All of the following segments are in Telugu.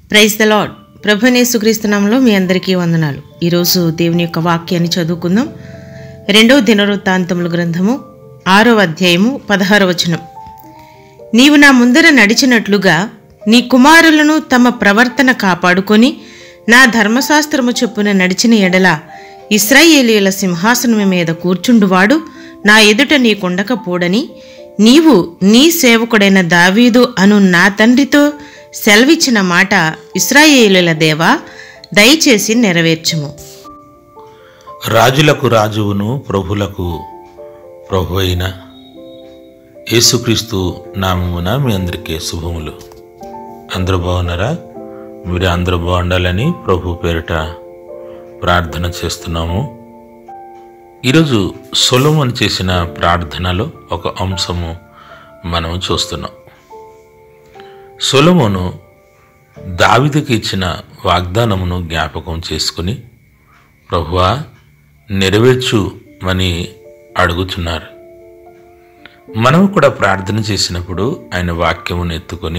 ప్రైజ్ ద లాడ్ ప్రభునేసుక్రీస్తునామంలో మీ అందరికీ వందనాలు ఈరోజు దేవుని యొక్క వాక్యాన్ని చదువుకుందాం రెండవ దినవృత్తాంతముల గ్రంథము ఆరో అధ్యాయము పదహారవ వచనం నీవు నా ముందర నడిచినట్లుగా నీ కుమారులను తమ ప్రవర్తన కాపాడుకొని నా ధర్మశాస్త్రము చొప్పున నడిచిన ఎడల ఇస్రాయేలీల సింహాసనము మీద కూర్చుండువాడు నా ఎదుట నీకుండకపోడని నీవు నీ సేవకుడైన దావీదు అను నా తండ్రితో సెలవిచ్చిన మాట ఇస్రాయేలుల దేవా దయచేసి నెరవేర్చుము రాజులకు రాజువును ప్రభులకు ప్రభు అయిన యేసుక్రీస్తు నామమున మీ అందరికీ శుభములు అందరూ బాగున్నారా మీరు అందరూ బాగుండాలని ప్రభు పేరిట ప్రార్థన చేస్తున్నాము ఈరోజు సొలొమోను చేసిన ప్రార్థనలో ఒక అంశము మనం చూస్తున్నాం సొలొమోను దావిదికి ఇచ్చిన వాగ్దానమును జ్ఞాపకం చేసుకుని ప్రభువా నెరవేర్చుమని అడుగుతున్నారు మనం కూడా ప్రార్థన చేసినప్పుడు ఆయన వాక్యమును ఎత్తుకొని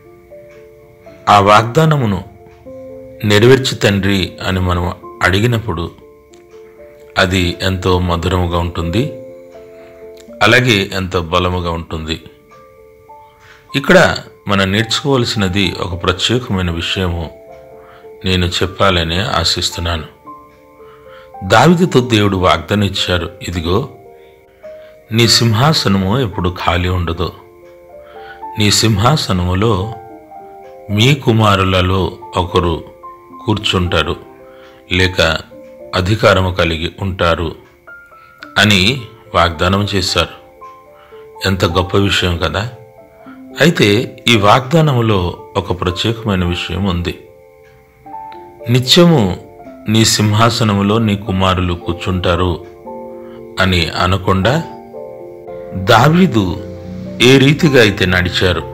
ఆ వాగ్దానమును నెరవేర్చు తండ్రి అని మనం అడిగినప్పుడు అది ఎంతో మధురముగా ఉంటుంది అలాగే ఎంతో బలముగా ఉంటుంది ఇక్కడ మనం నేర్చుకోవలసినది ఒక ప్రత్యేకమైన విషయము నేను చెప్పాలని ఆశిస్తున్నాను దావిదితో దేవుడు వాగ్దానం ఇచ్చారు ఇదిగో నీ సింహాసనము ఎప్పుడు ఖాళీ ఉండదు నీ సింహాసనములో మీ కుమారులలో ఒకరు కూర్చుంటారు లేక అధికారము కలిగి ఉంటారు అని వాగ్దానం చేశారు ఎంత గొప్ప విషయం కదా అయితే ఈ వాగ్దానములో ఒక ప్రత్యేకమైన విషయం ఉంది నిత్యము నీ సింహాసనములో నీ కుమారులు కూర్చుంటారు అని అనకుండా దావీదు ఏ రీతిగా అయితే నడిచారు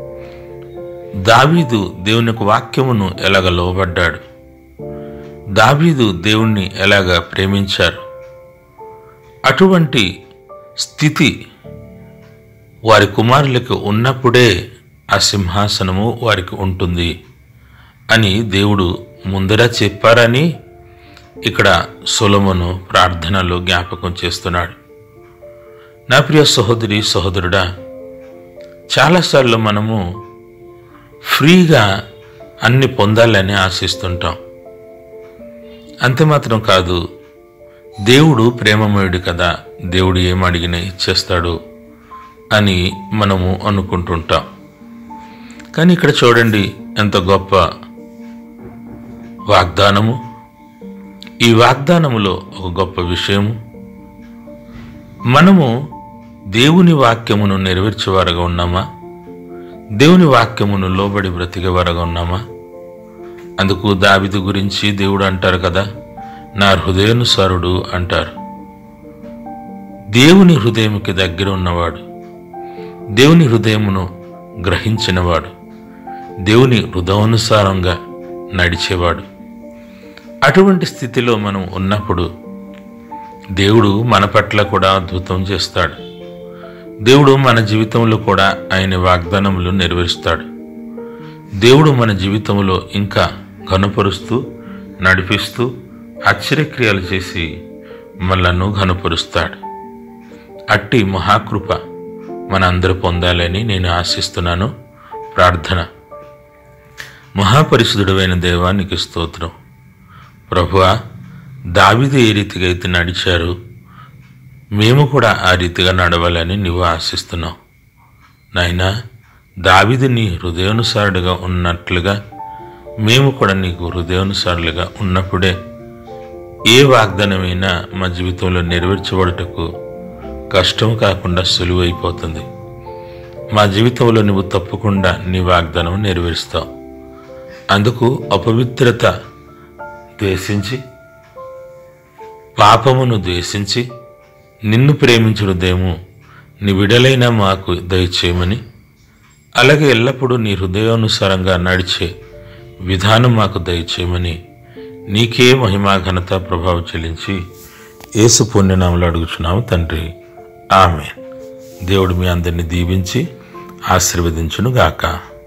దావీదు దేవుని యొక్క వాక్యమును ఎలాగ లోబడ్డాడు దావీదు దేవుణ్ణి ఎలాగ ప్రేమించారు అటువంటి స్థితి వారి కుమారులకు ఉన్నప్పుడే ఆ సింహాసనము వారికి ఉంటుంది అని దేవుడు ముందర చెప్పారని ఇక్కడ సొలమును ప్రార్థనలో జ్ఞాపకం చేస్తున్నాడు నా ప్రియ సహోదరి సహోదరుడా చాలాసార్లు మనము ఫ్రీగా అన్ని పొందాలని ఆశిస్తుంటాం అంతే మాత్రం కాదు దేవుడు ప్రేమమయుడు కదా దేవుడు ఏం అడిగినా ఇచ్చేస్తాడు అని మనము అనుకుంటుంటాం కానీ ఇక్కడ చూడండి ఎంత గొప్ప వాగ్దానము ఈ వాగ్దానములో ఒక గొప్ప విషయము మనము దేవుని వాక్యమును నెరవేర్చేవారుగా ఉన్నామా దేవుని వాక్యమును లోబడి బ్రతికేవారుగా ఉన్నామా అందుకు దావిదు గురించి దేవుడు అంటారు కదా నా హృదయానుసారుడు అంటారు దేవుని హృదయంకి దగ్గర ఉన్నవాడు దేవుని హృదయమును గ్రహించినవాడు దేవుని హృదయానుసారంగా నడిచేవాడు అటువంటి స్థితిలో మనం ఉన్నప్పుడు దేవుడు మన పట్ల కూడా అద్భుతం చేస్తాడు దేవుడు మన జీవితంలో కూడా ఆయన వాగ్దానములు నెరవేరుస్తాడు దేవుడు మన జీవితంలో ఇంకా ఘనపరుస్తూ నడిపిస్తూ ఆశ్చర్యక్రియలు చేసి మనలను ఘనపరుస్తాడు అట్టి మహాకృప మన అందరూ పొందాలని నేను ఆశిస్తున్నాను ప్రార్థన మహాపరిశుద్ధుడైన దేవానికి స్తోత్రం ప్రభువా దావిదు ఏ రీతిగా అయితే నడిచారు మేము కూడా ఆ రీతిగా నడవాలని నీవు ఆశిస్తున్నావు నాయనా దావిది నీ హృదయానుసారుడుగా ఉన్నట్లుగా మేము కూడా నీకు హృదయానుసారులుగా ఉన్నప్పుడే ఏ వాగ్దానమైనా మా జీవితంలో నెరవేర్చబడుటకు కష్టం కాకుండా సులువైపోతుంది మా జీవితంలో నువ్వు తప్పకుండా నీ వాగ్దానం నెరవేరుస్తావు అందుకు అపవిత్రత ద్వేషించి పాపమును ద్వేషించి నిన్ను ప్రేమించు హృదయము నీ విడలైన మాకు దయచేయమని అలాగే ఎల్లప్పుడూ నీ హృదయానుసారంగా నడిచే విధానం మాకు దయచేయమని నీకే మహిమా ఘనత ప్రభావం చెల్లించి యేసు పుణ్యనామలు అడుగుచున్నాము తండ్రి ఆమె దేవుడు మీ అందరిని దీవించి ఆశీర్వదించును గాక